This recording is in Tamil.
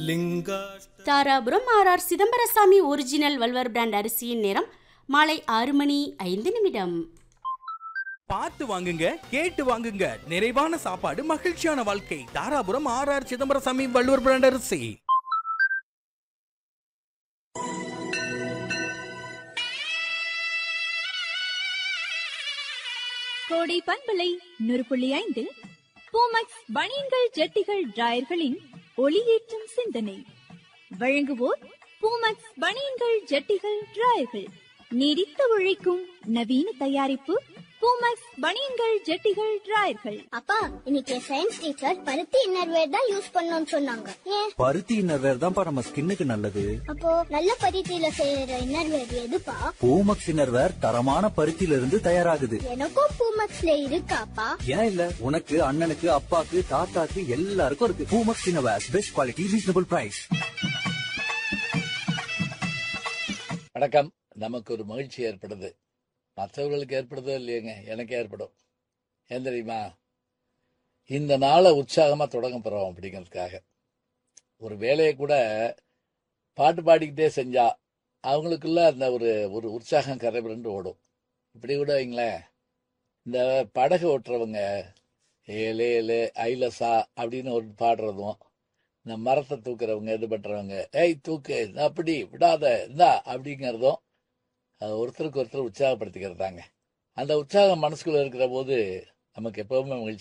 Dharapuram R R Chidambarasamy original Valluvar brand அரிசியின் நேரம் மாலை ஆறு மணி ஐந்து நிமிடம் பார்த்து வாங்குங்க கேட்டு வாங்குங்க நிறைவான சாப்பாடு மகிழ்ச்சியான வாழ்க்கை Dharapuram R R Chidambarasamy Valluvar brand அரிசி கோடை பண்பலை நூறு புள்ளி ஐந்தில் பூமக்ஸ் பனியன்கள் ஜட்டிகள் டிராயர்களின் ஒளியேற்றும் சிந்தனை வழங்குவோர் பூமக்ஸ் பனியன்கள் ஜட்டிகள் டிராயர்கள் நீடித்து உழைக்கும் நவீன தயாரிப்பு பூமக்ஸ் பனியன்கள் ஜட்டிகள் டிராயர்கள் அப்பா இன்னைக்கு சயின்ஸ் டீச்சர் பருத்தி இன்னர்வேர் தான் யூஸ் பண்ணணும்னு சொன்னாங்க ஏன் பருத்தி இன்னர்வேர் தான்ப்பா நம்ம ஸ்கின்னுக்கு நல்லது அப்போ நல்ல பருத்தியில செய்யற இன்னர்வேர் எதுப்பா பூமக்ஸ் இன்னர்வேர் தரமான பருத்தியில இருந்து தயாராகுது எனக்கும் பூமக்ஸ்ல இருக்காப்பா ஏன் இல்ல உனக்கு அண்ணனுக்கு அப்பாக்கு தாத்தாக்கு எல்லாருக்கும் இருக்கு Poomex innerwear best quality reasonable price வணக்கம் நமக்கு ஒரு மகிழ்ச்சி ஏற்படுது மற்றவர்களுக்கு ஏற்படுதோ இல்லையேங்க எனக்கு ஏற்படும் ஏன் தெரியுமா இந்த நாளை உற்சாகமா தொடங்க போறோம் அப்படிங்கிறதுக்காக ஒரு வேலையை கூட பாட்டு பாடிக்கிட்டே செஞ்சா அவங்களுக்குள்ள அந்த ஒரு ஒரு உற்சாகம் கரைபுரண்டு ஓடும் இப்படி கூட வைங்களேன் இந்த படகு ஓட்டுறவங்க ஏலே ஏலே ஐலசா அப்படின்னு ஒரு பாடுறதும் இந்த மரத்தை தூக்குறவங்க இது பண்றவங்க ஏய் தூக்கு இந்த அப்படி விடாத இந்தா அப்படிங்கிறதும் அது ஒருத்தருக்கு ஒருத்தர் உற்சாகப்படுத்திக்கிறதாங்க அந்த உற்சாகம் மனசுக்குள்ள இருக்கிற போது நமக்கு எப்பவுமே மகிழ்ச்சி